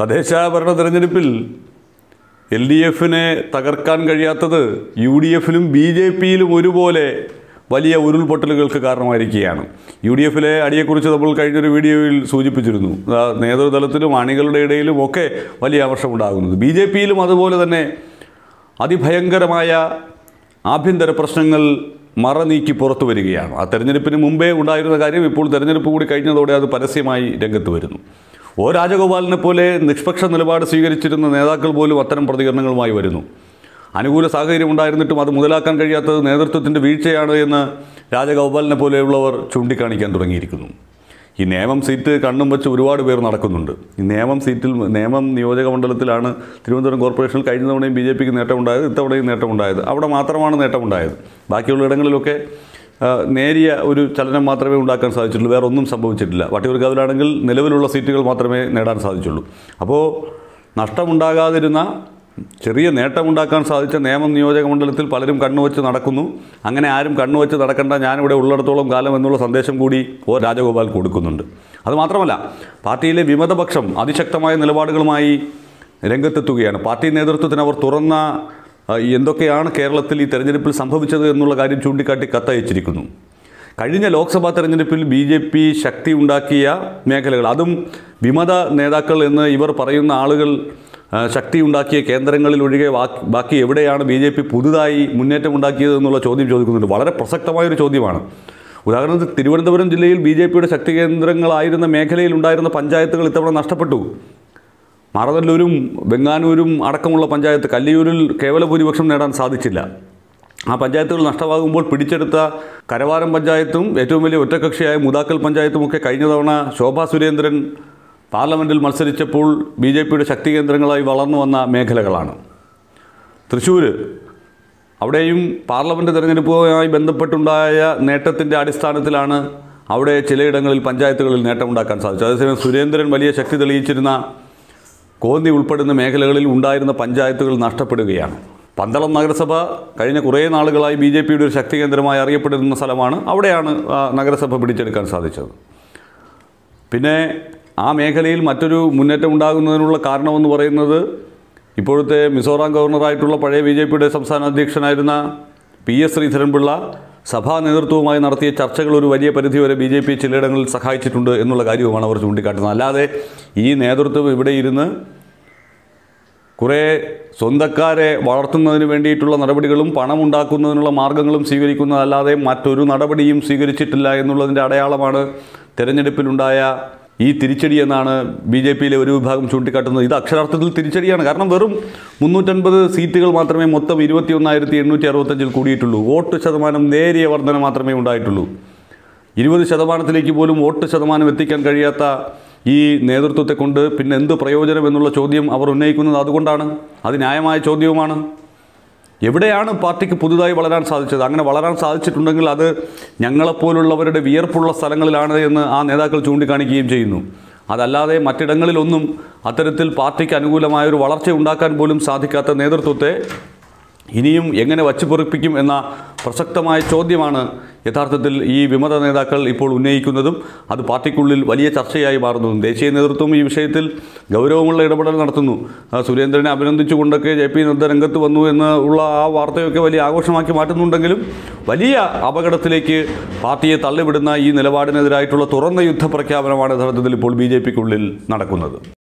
തദ്ദേശ ഭരണ തെരഞ്ഞെടുപ്പിൽ എൽ ഡി എഫിനെ തകർക്കാൻ കഴിയാത്തത് യു ഡി എഫിലും ബി ജെ പിയിലും ഒരുപോലെ വലിയ ഉരുൾപൊട്ടലുകൾക്ക് കാരണമായിരിക്കുകയാണ് യു ഡി എഫിലെ അടിയെക്കുറിച്ച് നമ്മൾ കഴിഞ്ഞൊരു വീഡിയോയിൽ സൂചിപ്പിച്ചിരുന്നു ആ, നേതൃതലത്തിലും അണികളുടെ ഇടയിലും ഒക്കെ വലിയ ആവർഷമുണ്ടാകുന്നത് ബി ജെ പിയിലും അതുപോലെ തന്നെ അതിഭയങ്കരമായ ആഭ്യന്തര പ്രശ്നങ്ങൾ മറനീക്കി പുറത്തു വരികയാണ് ആ തെരഞ്ഞെടുപ്പിന് മുമ്പേ ഉണ്ടായിരുന്ന കാര്യം ഇപ്പോൾ തെരഞ്ഞെടുപ്പ് കൂടി കഴിഞ്ഞതോടെ അത് പരസ്യമായി രംഗത്ത് വരുന്നു ഒ രാജഗോപാലിനെ പോലെ നിഷ്പക്ഷ നിലപാട് സ്വീകരിച്ചിരുന്ന നേതാക്കൾ പോലും അത്തരം പ്രതികരണങ്ങളുമായി വരുന്നു അനുകൂല സാഹചര്യം ഉണ്ടായിരുന്നിട്ടും അത് മുതലാക്കാൻ കഴിയാത്തത് നേതൃത്വത്തിൻ്റെ വീഴ്ചയാണ് എന്ന് രാജഗോപാലിനെ പോലെയുള്ളവർ ചൂണ്ടിക്കാണിക്കാൻ തുടങ്ങിയിരിക്കുന്നു ഈ നേമം സീറ്റ് കണ്ണും വെച്ച് ഒരുപാട് പേർ നടക്കുന്നുണ്ട് ഈ നേമം സീറ്റിൽ നേമം നിയോജക മണ്ഡലത്തിലാണ് തിരുവനന്തപുരം കോർപ്പറേഷനിൽ കഴിഞ്ഞ തവണയും ബി ജെ പിക്ക് നേട്ടമുണ്ടായത് ഇത്തവണയും നേട്ടമുണ്ടായത് അവിടെ മാത്രമാണ് നേട്ടമുണ്ടായത് ബാക്കിയുള്ള ഇടങ്ങളിലൊക്കെ ആ, നേരിയ ഒരു ചലനം മാത്രമേ ഉണ്ടാക്കാൻ സാധിച്ചിട്ടുള്ളൂ വേറെ ഒന്നും സംഭവിച്ചിട്ടില്ല വട്ടിയൂർക്കാവിലാണെങ്കിൽ നിലവിലുള്ള സീറ്റുകൾ മാത്രമേ നേടാൻ സാധിച്ചുള്ളൂ അപ്പോൾ നഷ്ടമുണ്ടാകാതിരുന്ന ചെറിയ നേട്ടമുണ്ടാക്കാൻ സാധിച്ച നേമം നിയോജക മണ്ഡലത്തിൽ പലരും കണ്ണുവച്ച് നടക്കുന്നു അങ്ങനെ ആരും കണ്ണുവച്ച് നടക്കേണ്ട ഞാനിവിടെ ഉള്ളിടത്തോളം കാലം എന്നുള്ള സന്ദേശം കൂടി ഒ രാജഗോപാൽ കൊടുക്കുന്നുണ്ട് അതുമാത്രമല്ല പാർട്ടിയിലെ വിമതപക്ഷം അതിശക്തമായ നിലപാടുകളുമായി രംഗത്തെത്തുകയാണ് പാർട്ടി നേതൃത്വത്തിന് അവർ തുറന്ന ആ, എന്തൊക്കെയാണ് കേരളത്തിൽ ഈ തെരഞ്ഞെടുപ്പിൽ സംഭവിച്ചത് എന്നുള്ള കാര്യം ചൂണ്ടിക്കാട്ടി കത്തയച്ചിരിക്കുന്നു കഴിഞ്ഞ ലോക്സഭാ തെരഞ്ഞെടുപ്പിൽ ബി ജെ പി ശക്തി ഉണ്ടാക്കിയ മേഖലകൾ അതും വിമത നേതാക്കൾ എന്ന് ഇവർ പറയുന്ന ആളുകൾ ആ, ശക്തി ഉണ്ടാക്കിയ കേന്ദ്രങ്ങളിൽ ഒഴികെ ബാക്കി- ബാക്കി എവിടെയാണ് ബി ജെ പി പുതുതായി മുന്നേറ്റം ഉണ്ടാക്കിയത് എന്നുള്ള ചോദ്യം ചോദിക്കുന്നുണ്ട് വളരെ പ്രസക്തമായൊരു ചോദ്യമാണ് ഉദാഹരണത്തിന് തിരുവനന്തപുരം ജില്ലയിൽ ബി ജെ പിയുടെ ശക്തി കേന്ദ്രങ്ങളായിരുന്ന മേഖലയിൽ ഉണ്ടായിരുന്ന പഞ്ചായത്തുകൾ ഇത്തവണ നഷ്ടപ്പെട്ടു മാറനല്ലൂരും വെങ്ങാനൂരും അടക്കമുള്ള പഞ്ചായത്ത് കല്ലിയൂരിൽ കേവല ഭൂരിപക്ഷം നേടാൻ സാധിച്ചില്ല ആ പഞ്ചായത്തുകൾ നഷ്ടമാകുമ്പോൾ പിടിച്ചെടുത്ത കരവാരം പഞ്ചായത്തും ഏറ്റവും വലിയ ഒറ്റകക്ഷിയായ മുതാക്കൽ പഞ്ചായത്തും ഒക്കെ കഴിഞ്ഞ തവണ ശോഭാ സുരേന്ദ്രൻ പാർലമെൻറ്റിൽ മത്സരിച്ചപ്പോൾ ബി ജെ പിയുടെ ശക്തി കേന്ദ്രങ്ങളായി വളർന്നു വന്ന മേഖലകളാണ് തൃശ്ശൂർ അവിടെയും പാർലമെൻറ്റ് തെരഞ്ഞെടുപ്പുമായി ബന്ധപ്പെട്ടുണ്ടായ നേട്ടത്തിൻ്റെ അടിസ്ഥാനത്തിലാണ് അവിടെ ചിലയിടങ്ങളിൽ പഞ്ചായത്തുകളിൽ നേട്ടമുണ്ടാക്കാൻ സാധിച്ചത് അതേസമയം സുരേന്ദ്രൻ വലിയ ശക്തി തെളിയിച്ചിരുന്ന കോന്നി ഉൾപ്പെടുന്ന മേഖലകളിൽ ഉണ്ടായിരുന്ന പഞ്ചായത്തുകൾ നഷ്ടപ്പെടുകയാണ് പന്തളം നഗരസഭ കഴിഞ്ഞ കുറേ നാളുകളായി ബി ജെ പിയുടെ ഒരു ശക്തി കേന്ദ്രമായി അറിയപ്പെടുന്ന സ്ഥലമാണ് അവിടെയാണ് ആ നഗരസഭ പിടിച്ചെടുക്കാൻ സാധിച്ചത് പിന്നെ ആ മേഖലയിൽ മറ്റൊരു മുന്നേറ്റം ഉണ്ടാകുന്നതിനുള്ള കാരണമെന്ന് പറയുന്നത് ഇപ്പോഴത്തെ മിസോറാം ഗവർണറായിട്ടുള്ള പഴയ ബി ജെ പിയുടെ സംസ്ഥാന അധ്യക്ഷനായിരുന്ന പി എസ് ശ്രീധരൻപിള്ള സഭാ നേതൃത്വവുമായി നടത്തിയ ചർച്ചകൾ ഒരു വലിയ പരിധിവരെ ബി ജെ പി ചിലയിടങ്ങളിൽ സഹായിച്ചിട്ടുണ്ട് എന്നുള്ള കാര്യവുമാണ് അവർ ചൂണ്ടിക്കാട്ടുന്നത് അല്ലാതെ ഈ നേതൃത്വം ഇവിടെ ഇരുന്ന് കുറേ സ്വന്തക്കാരെ വളർത്തുന്നതിന് വേണ്ടിയിട്ടുള്ള നടപടികളും പണം ഉണ്ടാക്കുന്നതിനുള്ള മാർഗങ്ങളും സ്വീകരിക്കുന്നതല്ലാതെ മറ്റൊരു നടപടിയും സ്വീകരിച്ചിട്ടില്ല എന്നുള്ളതിൻ്റെ അടയാളമാണ് തെരഞ്ഞെടുപ്പിലുണ്ടായ ഈ തിരിച്ചടി എന്നാണ് ബി ജെ പിയിലെ ഒരു വിഭാഗം ചൂണ്ടിക്കാട്ടുന്നത് ഇത് അക്ഷരാർത്ഥത്തിൽ തിരിച്ചടിയാണ് കാരണം വെറും മുന്നൂറ്റൻപത് സീറ്റുകൾ മാത്രമേ മൊത്തം ഇരുപത്തി ഒന്നായിരത്തി എണ്ണൂറ്റി അറുപത്തഞ്ചിൽ കൂടിയിട്ടുള്ളൂ വോട്ട് ശതമാനം നേരിയ വർധന മാത്രമേ ഉണ്ടായിട്ടുള്ളൂ ഇരുപത് ശതമാനത്തിലേക്ക് പോലും വോട്ട് ശതമാനം എത്തിക്കാൻ കഴിയാത്ത ഈ നേതൃത്വത്തെ കൊണ്ട് പിന്നെ എന്ത് പ്രയോജനം എന്നുള്ള ചോദ്യം അവർ ഉന്നയിക്കുന്നത് അതുകൊണ്ടാണ് അത് ന്യായമായ ചോദ്യവുമാണ് എവിടെയാണ് പാർട്ടിക്ക് പുതുതായി വളരാൻ സാധിച്ചത് അങ്ങനെ വളരാൻ സാധിച്ചിട്ടുണ്ടെങ്കിൽ അത് ഞങ്ങളെപ്പോലുള്ളവരുടെ വിയർപ്പുള്ള സ്ഥലങ്ങളിലാണ് എന്ന് ആ നേതാക്കൾ ചൂണ്ടിക്കാണിക്കുകയും ചെയ്യുന്നു അതല്ലാതെ മറ്റിടങ്ങളിലൊന്നും അത്തരത്തിൽ പാർട്ടിക്ക് അനുകൂലമായ ഒരു വളർച്ച ഉണ്ടാക്കാൻ പോലും സാധിക്കാത്ത നേതൃത്വത്തെ ഇനിയും എങ്ങനെ വച്ചുപൊറിപ്പിക്കും എന്ന പ്രസക്തമായ ചോദ്യമാണ് യഥാർത്ഥത്തിൽ ഈ വിമത നേതാക്കൾ ഇപ്പോൾ ഉന്നയിക്കുന്നതും അത് പാർട്ടിക്കുള്ളിൽ വലിയ ചർച്ചയായി മാറുന്നതും ദേശീയ നേതൃത്വം ഈ വിഷയത്തിൽ ഗൗരവമുള്ള ഇടപെടൽ നടത്തുന്നു ആ, സുരേന്ദ്രനെ അഭിനന്ദിച്ചുകൊണ്ടൊക്കെ ജെ പി നദ്ദ രംഗത്ത് വന്നു എന്ന് ഉള്ള ആ വാർത്തയൊക്കെ വലിയ ആഘോഷമാക്കി മാറ്റുന്നുണ്ടെങ്കിലും വലിയ അപകടത്തിലേക്ക് പാർട്ടിയെ തള്ളിവിടുന്ന ഈ നിലപാടിനെതിരായിട്ടുള്ള തുറന്ന യുദ്ധപ്രഖ്യാപനമാണ് യഥാർത്ഥത്തിൽ ഇപ്പോൾ ബി ജെ പിക്കുള്ളിൽ നടക്കുന്നത്